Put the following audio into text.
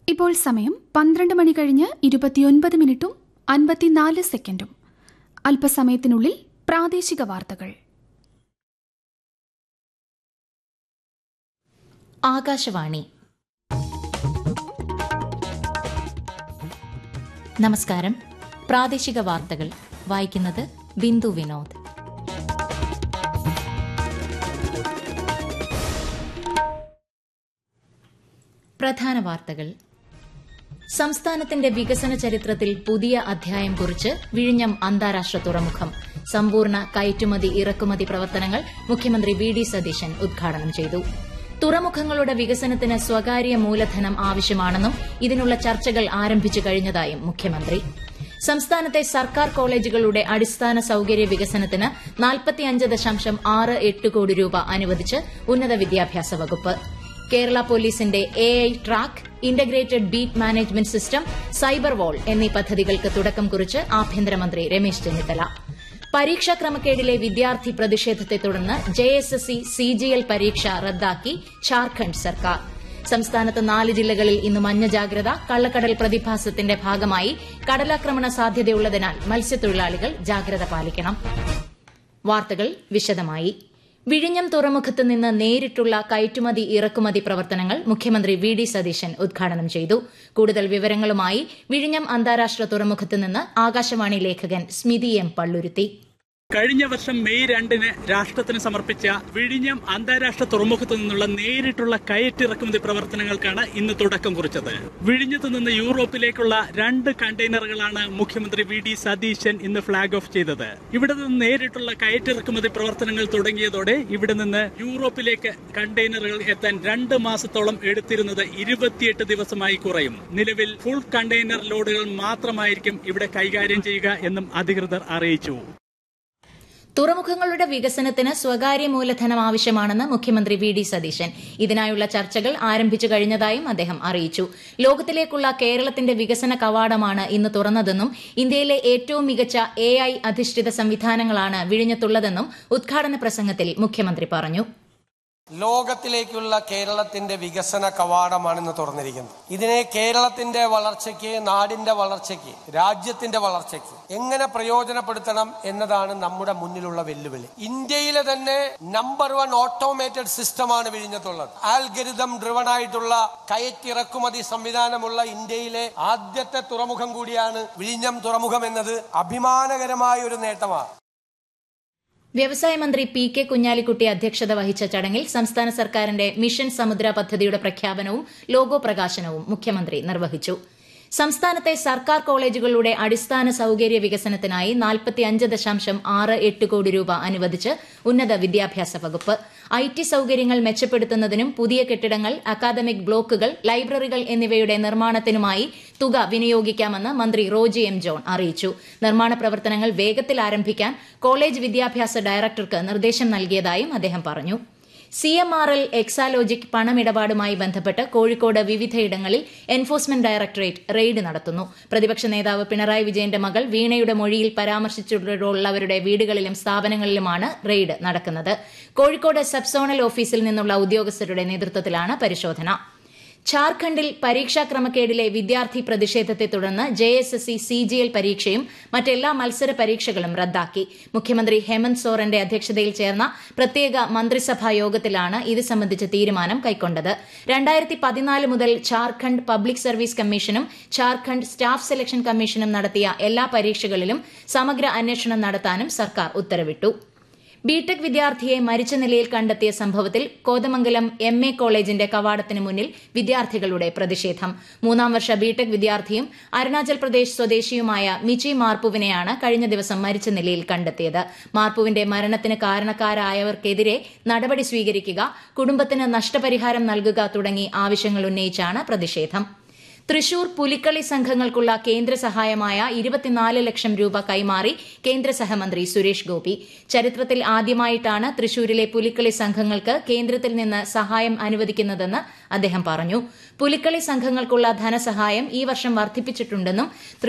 ഇപ്പോൾ സമയം പന്ത്രണ്ട് മണി കഴിഞ്ഞ് ഇരുപത്തിയൊൻപത് മിനിറ്റും അൻപത്തിനാല് സെക്കൻഡും അല്പസമയത്തിനുള്ളിൽ പ്രാദേശിക വാർത്തകൾ ആകാശവാണി നമസ്കാരം പ്രാദേശിക വാർത്തകൾ വായിക്കുന്നത് ബിന്ദു വിനോദ് പ്രധാന വാർത്തകൾ സംസ്ഥാനത്തിന്റെ വികസന ചരിത്രത്തിൽ പുതിയ അധ്യായം കുറിച്ച് വിഴിഞ്ഞം അന്താരാഷ്ട്ര തുറമുഖം സമ്പൂർണ്ണ കയറ്റുമതി ഇറക്കുമതി പ്രവർത്തനങ്ങൾ മുഖ്യമന്ത്രി വി ഡി സതീശൻ ഉദ്ഘാടനം ചെയ്തു തുറമുഖങ്ങളുടെ വികസനത്തിന് സ്വകാര്യ മൂലധനം ആവശ്യമാണെന്നും ഇതിനുള്ള ചർച്ചകൾ ആരംഭിച്ചു കഴിഞ്ഞതായും മുഖ്യമന്ത്രി സംസ്ഥാനത്തെ സർക്കാർ കോളേജുകളുടെ അടിസ്ഥാന സൌകര്യ വികസനത്തിന് നാൽപ്പത്തിയഞ്ച് ദശാംശം ആറ് എട്ട് കോടി രൂപ അനുവദിച്ച് ഉന്നത വിദ്യാഭ്യാസ വകുപ്പ് കേരള പോലീസിന്റെ A I track integrated beat management system cyber wall എന്നീ പദ്ധതികൾക്ക് തുടക്കം കുറിച്ച് ആഭ്യന്തരമന്ത്രി രമേശ് ചെന്നിത്തല പരീക്ഷാ ക്രമക്കേടിലെ വിദ്യാർത്ഥി പ്രതിഷേധത്തെ തുടർന്ന് ജെഎസ്എസ്സി സിജിഎൽ പരീക്ഷ റദ്ദാക്കി ഝാർഖണ്ഡ് സർക്കാർ സംസ്ഥാനത്ത് നാല് ജില്ലകളിൽ ഇന്ന് മഞ്ഞ ജാഗ്രത കള്ളക്കടൽ പ്രതിഭാസത്തിന്റെ ഭാഗമായി കടലാക്രമണ സാധ്യതയുള്ളതിനാൽ മത്സ്യത്തൊഴിലാളികൾ ജാഗ്രത പാലിക്കണം വാർത്തകൾ വിശദമായി വിഴിഞ്ഞം തുറമുഖത്ത് നിന്ന് നേരിട്ടുള്ള കയറ്റുമതി ഇറക്കുമതി പ്രവർത്തനങ്ങൾ മുഖ്യമന്ത്രി വി ഡി സതീശൻ ഉദ്ഘാടനം ചെയ്തു കൂടുതൽ വിവരങ്ങളുമായി വിഴിഞ്ഞം അന്താരാഷ്ട്ര തുറമുഖത്ത് നിന്ന് ആകാശവാണി ലേഖകൻ സ്മിതി എം പള്ളുരുത്തി കഴിഞ്ഞ വർഷം മെയ് രണ്ടിന് രാഷ്ട്രത്തിന് സമർപ്പിച്ച വിഴിഞ്ഞം അന്താരാഷ്ട്ര തുറമുഖത്തു നിന്നുള്ള നേരിട്ടുള്ള കയറ്റിറക്കുമതി പ്രവർത്തനങ്ങൾക്കാണ് ഇന്ന് തുടക്കം കുറിച്ചത് വിഴിഞ്ഞത്ത് നിന്ന് യൂറോപ്പിലേക്കുള്ള രണ്ട് കണ്ടെയ്നറുകളാണ് മുഖ്യമന്ത്രി വി ഡി സതീശൻ ഇന്ന് ഫ്ളാഗ് ഓഫ് ചെയ്തത് ഇവിടെ നിന്ന് നേരിട്ടുള്ള കയറ്റിറക്കുമതി പ്രവർത്തനങ്ങൾ തുടങ്ങിയതോടെ ഇവിടെ നിന്ന് യൂറോപ്പിലേക്ക് കണ്ടെയ്നറുകൾ എത്താൻ രണ്ട് മാസത്തോളം എടുത്തിരുന്നത് ഇരുപത്തിയെട്ട് ദിവസമായി കുറയും നിലവിൽ ഫുൾ കണ്ടെയ്നർ ലോഡുകൾ മാത്രമായിരിക്കും ഇവിടെ കൈകാര്യം ചെയ്യുക എന്നും അധികൃതർ അറിയിച്ചു തുറമുഖങ്ങളുടെ വികസനത്തിന് സ്വകാര്യ മൂലധനം ആവശ്യമാണെന്ന് മുഖ്യമന്ത്രി വി ഡി സതീശൻ ഇതിനായുള്ള ചർച്ചകൾ ആരംഭിച്ചു കഴിഞ്ഞതായും അദ്ദേഹം അറിയിച്ചു ലോകത്തിലേക്കുള്ള കേരളത്തിന്റെ വികസന കവാടമാണ് ഇന്ന് തുറന്നതെന്നും ഇന്ത്യയിലെ ഏറ്റവും മികച്ച എ ഐ അധിഷ്ഠിത സംവിധാനങ്ങളാണ് വിഴിഞ്ഞത്തുള്ളതെന്നും ഉദ്ഘാടന പ്രസംഗത്തിൽ മുഖ്യമന്ത്രി പറഞ്ഞു ലോകത്തിലേക്കുള്ള കേരളത്തിന്റെ വികസന കവാടമാണ് ഇന്ന് തുറന്നിരിക്കുന്നത് ഇതിനെ കേരളത്തിന്റെ വളർച്ചയ്ക്ക് നാടിന്റെ വളർച്ചയ്ക്ക് രാജ്യത്തിന്റെ വളർച്ചയ്ക്ക് എങ്ങനെ പ്രയോജനപ്പെടുത്തണം എന്നതാണ് നമ്മുടെ മുന്നിലുള്ള വെല്ലുവിളി ഇന്ത്യയിലെ തന്നെ നമ്പർ വൺ ഓട്ടോമേറ്റഡ് സിസ്റ്റമാണ് വിഴിഞ്ഞത്തുള്ളത് ആൽഗരിതം ഡ്രിവൺ ആയിട്ടുള്ള കയറ്റിറക്കുമതി സംവിധാനമുള്ള ഇന്ത്യയിലെ ആദ്യത്തെ തുറമുഖം കൂടിയാണ് വിഴിഞ്ഞം തുറമുഖം എന്നത് അഭിമാനകരമായ ഒരു നേട്ടമാണ് വ്യവസായ മന്ത്രി പി കെ കുഞ്ഞാലിക്കുട്ടി അധ്യക്ഷത വഹിച്ച ചടങ്ങിൽ സംസ്ഥാന സർക്കാരിന്റെ മിഷൻ സമുദ്ര പദ്ധതിയുടെ പ്രഖ്യാപനവും ലോഗോ പ്രകാശനവും മുഖ്യമന്ത്രി നിർവഹിച്ചു സംസ്ഥാനത്തെ സർക്കാർ കോളേജുകളുടെ അടിസ്ഥാന സൌകര്യ വികസനത്തിനായി നാൽപ്പത്തിയഞ്ച് ദശാംശം ആറ് എട്ട് കോടി രൂപ അനുവദിച്ച് ഉന്നത വിദ്യാഭ്യാസ വകുപ്പ് ഐ ടി സൌകര്യങ്ങൾ മെച്ചപ്പെടുത്തുന്നതിനും പുതിയ കെട്ടിടങ്ങൾ അക്കാദമിക് ബ്ലോക്കുകൾ ലൈബ്രറികൾ എന്നിവയുടെ നിർമ്മാണത്തിനുമായി തുക വിനിയോഗിക്കാമെന്ന് മന്ത്രി റോജി എം ജോൺ അറിയിച്ചു നിർമ്മാണ പ്രവർത്തനങ്ങൾ വേഗത്തിൽ ആരംഭിക്കാൻ കോളേജ് വിദ്യാഭ്യാസ ഡയറക്ടർക്ക് നിർദ്ദേശം നൽകിയതായും അദ്ദേഹം പറഞ്ഞു C M R L Exalogic പണമിടപാടുമായി ബന്ധപ്പെട്ട് കോഴിക്കോട് വിവിധയിടങ്ങളിൽ എൻഫോഴ്സ്മെന്റ് ഡയറക്ടറേറ്റ് റെയ്ഡ് നടത്തുന്നു പ്രതിപക്ഷ നേതാവ് പിണറായി വിജയന്റെ മകൾ വീണയുടെ മൊഴിയിൽ പരാമർശിച്ചിട്ടുള്ളവരുടെ വീടുകളിലും സ്ഥാപനങ്ങളിലുമാണ് റെയ്ഡ് നടക്കുന്നത് കോഴിക്കോട് സബ് സോണൽ ഓഫീസിൽ നിന്നുള്ള ഉദ്യോഗസ്ഥരുടെ നേതൃത്വത്തിലാണ് പരിശോധന ഝാർഖണ്ഡിൽ പരീക്ഷാ ക്രമക്കേടിലെ വിദ്യാർത്ഥി പ്രതിഷേധത്തെ തുടർന്ന് ജെഎസ്എസ്സി സിജിഎൽ പരീക്ഷയും മറ്റെല്ലാ മത്സര പരീക്ഷകളും റദ്ദാക്കി മുഖ്യമന്ത്രി ഹേമന്ത് സോറന്റെ അധ്യക്ഷതയിൽ ചേർന്ന പ്രത്യേക മന്ത്രിസഭാ യോഗത്തിലാണ് ഇത് സംബന്ധിച്ച തീരുമാനം കൈക്കൊണ്ടത് രണ്ടായിരത്തി പതിനാല് മുതൽ ഝാർഖണ്ഡ് പബ്ലിക് സർവീസ് കമ്മീഷനും ഝാർഖണ്ഡ് സ്റ്റാഫ് സെലക്ഷൻ കമ്മീഷനും നടത്തിയ എല്ലാ പരീക്ഷകളിലും സമഗ്ര അന്വേഷണം നടത്താനും സർക്കാർ ഉത്തരവിട്ടു ബിടെക് വിദ്യാർത്ഥിയെ മരിച്ച നിലയിൽ കണ്ടെത്തിയ സംഭവത്തിൽ കോതമംഗലം എം എ കോളേജിന്റെ കവാടത്തിന് മുന്നിൽ വിദ്യാർത്ഥികളുടെ പ്രതിഷേധം മൂന്നാം വർഷ ബിടെക് വിദ്യാർത്ഥിയും അരുണാചൽ പ്രദേശ് സ്വദേശിയുമായ മിച്ചി മാർപ്പുവിനെയാണ് കഴിഞ്ഞ ദിവസം മരിച്ച നിലയിൽ കണ്ടെത്തിയത് മാർപ്പുവിന്റെ മരണത്തിന് കാരണക്കാരായവർക്കെതിരെ നടപടി സ്വീകരിക്കുക കുടുംബത്തിന് നഷ്ടപരിഹാരം നൽകുക തുടങ്ങി ആവശ്യങ്ങൾ ഉന്നയിച്ചാണ് പ്രതിഷേധം തൃശൂർ പുലിക്കളി സംഘങ്ങൾക്കുള്ള കേന്ദ്ര സഹായമായ ഇരുപത്തിനാല് ലക്ഷം രൂപ കൈമാറി കേന്ദ്ര സഹമന്ത്രി സുരേഷ് ഗോപി ചരിത്രത്തിൽ ആദ്യമായിട്ടാണ് തൃശൂരിലെ പുലിക്കളി സംഘങ്ങൾക്ക് കേന്ദ്രത്തിൽ നിന്ന് സഹായം അനുവദിക്കുന്നതെന്ന് അദ്ദേഹം പറഞ്ഞു പുലിക്കളി സംഘങ്ങൾക്കുള്ള ധനസഹായം ഈ വർഷം വർദ്ധിപ്പിച്ചിട്ടുണ്ടെന്നും